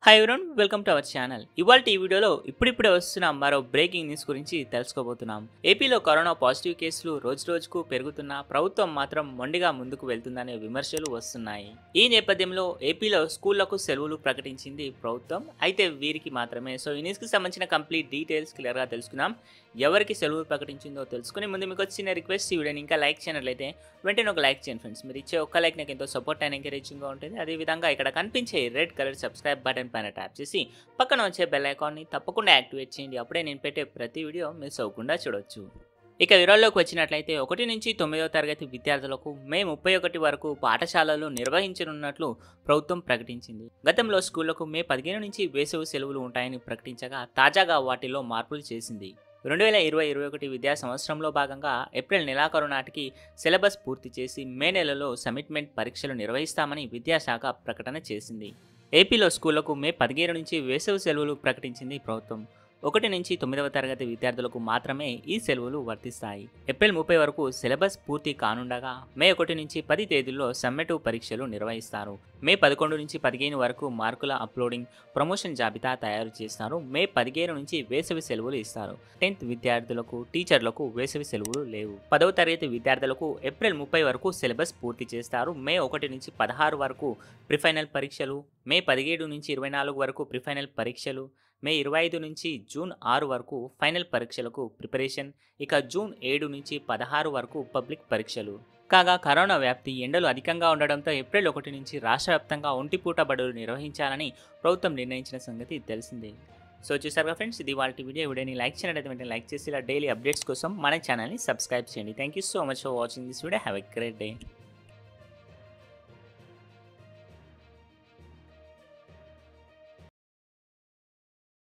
hi everyone welcome to our channel ఇవాళ ఈ వీడియోలో ఇప్పుడిప్పుడే వస్తున్న మరో బ్రేకింగ్ న్యూస్ గురించి తెలుసుకోబోతున్నాం ఏపీలో కరోనా పాజిటివ్ కేసులు రోజు రోజుకు పెరుగుతున్నా ప్రభుత్వం మాత్రం మొండిగా ముందుకు వెళ్తుందనే విమర్శలు వస్తున్నాయి ఈ నేపథ్యంలో ఏపీలో స్కూళ్లకు సెలవులు ప్రకటించింది ప్రభుత్వం అయితే వీరికి మాత్రమే సో ఈ న్యూస్కి సంబంధించిన కంప్లీట్ డీటెయిల్స్ క్లియర్గా తెలుసుకుందాం ఎవరికి సెలవులు ప్రకటించిందో తెలుసుకుని ముందు మీకు వచ్చిన రిక్వెస్ట్ ఈ వీడియోని ఇంకా లైక్ చేయనట్లయితే వెంటనే ఒక లైక్ చేయండి ఫ్రెండ్స్ మీరు ఇచ్చే ఒక్క లైక్ నాకు ఎంతో సపోర్ట్ అండ్ ఎంకరేజింగ్గా ఉంటుంది అదేవిధంగా ఇక్కడ కనిపించే రెడ్ కలర్ సబ్స్క్రైబ్ బటన్ పైన ట్యాప్ చేసి పక్కన వచ్చే బెల్ ఐకాన్ని తప్పకుండా యాక్టివేట్ చేయండి అప్పుడే నేను పెట్టే ప్రతి వీడియో మిస్ అవ్వకుండా చూడొచ్చు ఇక వివరాల్లోకి వచ్చినట్లయితే ఒకటి నుంచి తొమ్మిదవ తరగతి విద్యార్థులకు మే ముప్పై ఒకటి వరకు పాఠశాలలు నిర్వహించనున్నట్లు ప్రభుత్వం ప్రకటించింది గతంలో స్కూళ్లకు మే పదిహేను నుంచి వేసవి సెలవులు ఉంటాయని ప్రకటించగా తాజాగా వాటిలో మార్పులు చేసింది రెండు వేల ఇరవై ఇరవై ఒకటి విద్యా సంవత్సరంలో భాగంగా ఏప్రిల్ నెలాఖరు నాటికి సిలబస్ పూర్తి చేసి మే నెలలో సబ్మిట్మెంట్ పరీక్షలు నిర్వహిస్తామని విద్యాశాఖ ప్రకటన చేసింది ఏపీలో స్కూళ్లకు మే పదిహేను నుంచి వేసవి సెలవులు ప్రకటించింది ప్రభుత్వం ఒకటి నుంచి తొమ్మిదవ తరగతి విద్యార్థులకు మాత్రమే ఈ సెలవులు వర్తిస్తాయి ఏప్రిల్ ముప్పై వరకు సిలబస్ పూర్తి కానుండగా మే ఒకటి నుంచి పది తేదీల్లో సమ్మెటివ్ పరీక్షలు నిర్వహిస్తారు మే పదకొండు నుంచి పదిహేను వరకు మార్కుల అప్లోడింగ్ ప్రమోషన్ జాబితా తయారు చేస్తారు మే పదిహేను నుంచి వేసవి సెలవులు ఇస్తారు టెన్త్ విద్యార్థులకు టీచర్లకు వేసవి సెలవులు లేవు పదవ తరగతి విద్యార్థులకు ఏప్రిల్ ముప్పై వరకు సిలబస్ పూర్తి చేస్తారు మే ఒకటి నుంచి పదహారు వరకు ప్రిఫైనల్ పరీక్షలు మే పదిహేడు నుంచి ఇరవై నాలుగు వరకు ప్రిఫైనల్ పరీక్షలు మే ఇరవై ఐదు నుంచి జూన్ ఆరు వరకు ఫైనల్ పరీక్షలకు ప్రిపరేషన్ ఇక జూన్ ఏడు నుంచి పదహారు వరకు పబ్లిక్ పరీక్షలు కాగా కరోనా వ్యాప్తి ఎండలు అధికంగా ఉండడంతో ఏప్రిల్ ఒకటి నుంచి రాష్ట్ర వ్యాప్తంగా ఒంటిపూట బడులు నిర్వహించాలని ప్రభుత్వం నిర్ణయించిన సంగతి తెలిసిందే సో చూసారుగా ఫ్రెండ్స్ ఇది వాళ్ళ వీడియో వీడియోని లైక్ చేయడం వెంటనే లైక్ చేసి ఇలా డైలీ అప్డేట్స్ కోసం మన ఛానల్ని సబ్స్క్రైబ్ చేయండి thank you so much for watching this video have a great day